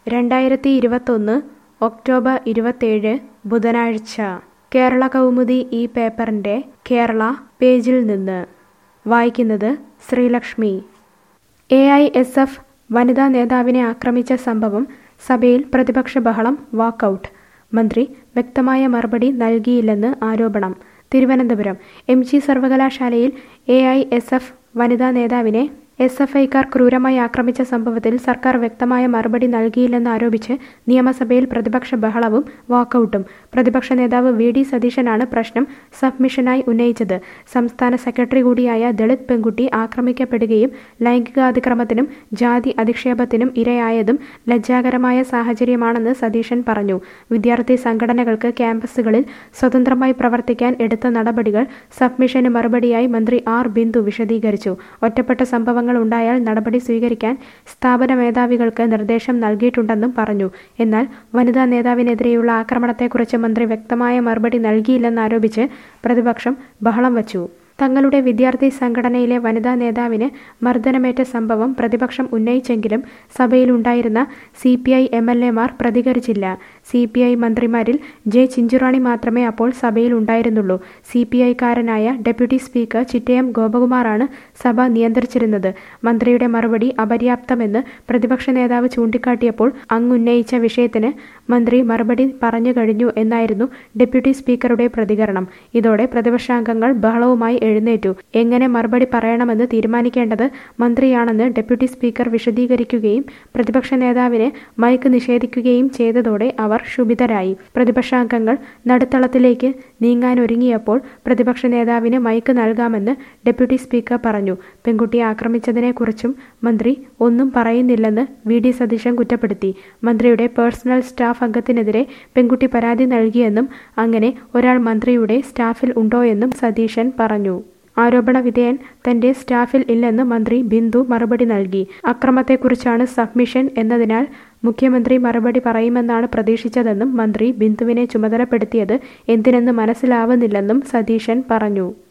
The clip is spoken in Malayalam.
രണ്ടായിരത്തി ഇരുപത്തൊന്ന് ഒക്ടോബർ ഇരുപത്തേഴ് ബുധനാഴ്ച കേരള കൗമുദി ഈ പേപ്പറിൻ്റെ കേരള പേജിൽ നിന്ന് വായിക്കുന്നത് Sreelakshmi A I S F വനിതാ നേതാവിനെ ആക്രമിച്ച സംഭവം സഭയിൽ പ്രതിപക്ഷ ബഹളം വാക്കൌട്ട് മന്ത്രി വ്യക്തമായ മറുപടി നൽകിയില്ലെന്ന് ആരോപണം തിരുവനന്തപുരം എം ജി സർവകലാശാലയിൽ എ ഐ എസ് എഫ് വനിതാ നേതാവിനെ എസ് എഫ് ഐക്കാർ ക്രൂരമായി ആക്രമിച്ച സംഭവത്തിൽ സർക്കാർ വ്യക്തമായ മറുപടി നൽകിയില്ലെന്ന് ആരോപിച്ച് നിയമസഭയിൽ പ്രതിപക്ഷ ബഹളവും വാക്കൌട്ടും പ്രതിപക്ഷ നേതാവ് വി ഡി സതീശനാണ് പ്രശ്നം സബ്മിഷനായി ഉന്നയിച്ചത് സംസ്ഥാന സെക്രട്ടറി കൂടിയായ ദളിത് പെൺകുട്ടി ആക്രമിക്കപ്പെടുകയും ലൈംഗികാതിക്രമത്തിനും ജാതി അധിക്ഷേപത്തിനും ഇരയായതും ലജ്ജാകരമായ സാഹചര്യമാണെന്ന് സതീശൻ പറഞ്ഞു വിദ്യാർത്ഥി സംഘടനകൾക്ക് ക്യാമ്പസുകളിൽ സ്വതന്ത്രമായി പ്രവർത്തിക്കാൻ എടുത്ത നടപടികൾ സബ്മിഷന് മറുപടിയായി മന്ത്രി ആർ ബിന്ദു വിശദീകരിച്ചു ഒറ്റപ്പെട്ട സംഭവങ്ങൾ ഉണ്ടായാൽ നടപടി സ്വീകരിക്കാൻ സ്ഥാപന മേധാവികൾക്ക് നിർദ്ദേശം നൽകിയിട്ടുണ്ടെന്നും പറഞ്ഞു എന്നാൽ വനിതാ നേതാവിനെതിരെയുള്ള ആക്രമണത്തെക്കുറിച്ച് മന്ത്രി വ്യക്തമായ മറുപടി നൽകിയില്ലെന്നാരോപിച്ച് പ്രതിപക്ഷം ബഹളം വച്ചു തങ്ങളുടെ വിദ്യാർത്ഥി സംഘടനയിലെ വനിതാ നേതാവിന് മർദ്ദനമേറ്റ സംഭവം പ്രതിപക്ഷം ഉന്നയിച്ചെങ്കിലും സഭയിലുണ്ടായിരുന്ന C P I M L എമാർ പ്രതികരിച്ചില്ല സി പി ഐ മന്ത്രിമാരിൽ ജെ ചിഞ്ചുറാണി മാത്രമേ അപ്പോൾ സഭയിൽ ഉണ്ടായിരുന്നുള്ളൂ സി പി ഐക്കാരനായ ഡെപ്യൂട്ടി സ്പീക്കർ ചിറ്റയം ഗോപകുമാറാണ് സഭ നിയന്ത്രിച്ചിരുന്നത് മന്ത്രിയുടെ മറുപടി അപര്യാപ്തമെന്ന് പ്രതിപക്ഷ നേതാവ് ചൂണ്ടിക്കാട്ടിയപ്പോൾ അങ്ങുന്നയിച്ച വിഷയത്തിന് മന്ത്രി മറുപടി പറഞ്ഞു കഴിഞ്ഞു എന്നായിരുന്നു ഡെപ്യൂട്ടി സ്പീക്കറുടെ പ്രതികരണം ഇതോടെ പ്രതിപക്ഷാംഗങ്ങൾ ബഹളവുമായി എഴുന്നേറ്റു എങ്ങനെ മറുപടി പറയണമെന്ന് തീരുമാനിക്കേണ്ടത് മന്ത്രിയാണെന്ന് ഡെപ്യൂട്ടി സ്പീക്കർ വിശദീകരിക്കുകയും പ്രതിപക്ഷ നേതാവിന് മൈക്ക് നിഷേധിക്കുകയും ചെയ്തതോടെ അവർ ക്ഷുഭിതരായി പ്രതിപക്ഷാംഗങ്ങൾ നടുത്തളത്തിലേക്ക് നീങ്ങാനൊരുങ്ങിയപ്പോൾ പ്രതിപക്ഷ നേതാവിന് മൈക്ക് നൽകാമെന്ന് ഡെപ്യൂട്ടി സ്പീക്കർ പറഞ്ഞു പെൺകുട്ടിയെ ആക്രമിച്ചതിനെക്കുറിച്ചും മന്ത്രി ഒന്നും പറയുന്നില്ലെന്ന് വി ഡി സതീശൻ കുറ്റപ്പെടുത്തി മന്ത്രിയുടെ പേഴ്സണൽ സ്റ്റാഫ് അംഗത്തിനെതിരെ പെൺകുട്ടി പരാതി നൽകിയെന്നും അങ്ങനെ ഒരാൾ മന്ത്രിയുടെ സ്റ്റാഫിൽ ഉണ്ടോയെന്നും സതീശൻ പറഞ്ഞു ആരോപണ വിധേയൻ തന്റെ സ്റ്റാഫിൽ ഇല്ലെന്ന് മന്ത്രി ബിന്ദു മറുപടി നൽകി അക്രമത്തെക്കുറിച്ചാണ് സബ്മിഷൻ എന്നതിനാൽ മുഖ്യമന്ത്രി മറുപടി പറയുമെന്നാണ് പ്രതീക്ഷിച്ചതെന്നും മന്ത്രി ബിന്ദുവിനെ ചുമതലപ്പെടുത്തിയത് എന്തിനെന്ന് മനസ്സിലാവുന്നില്ലെന്നും സതീശൻ പറഞ്ഞു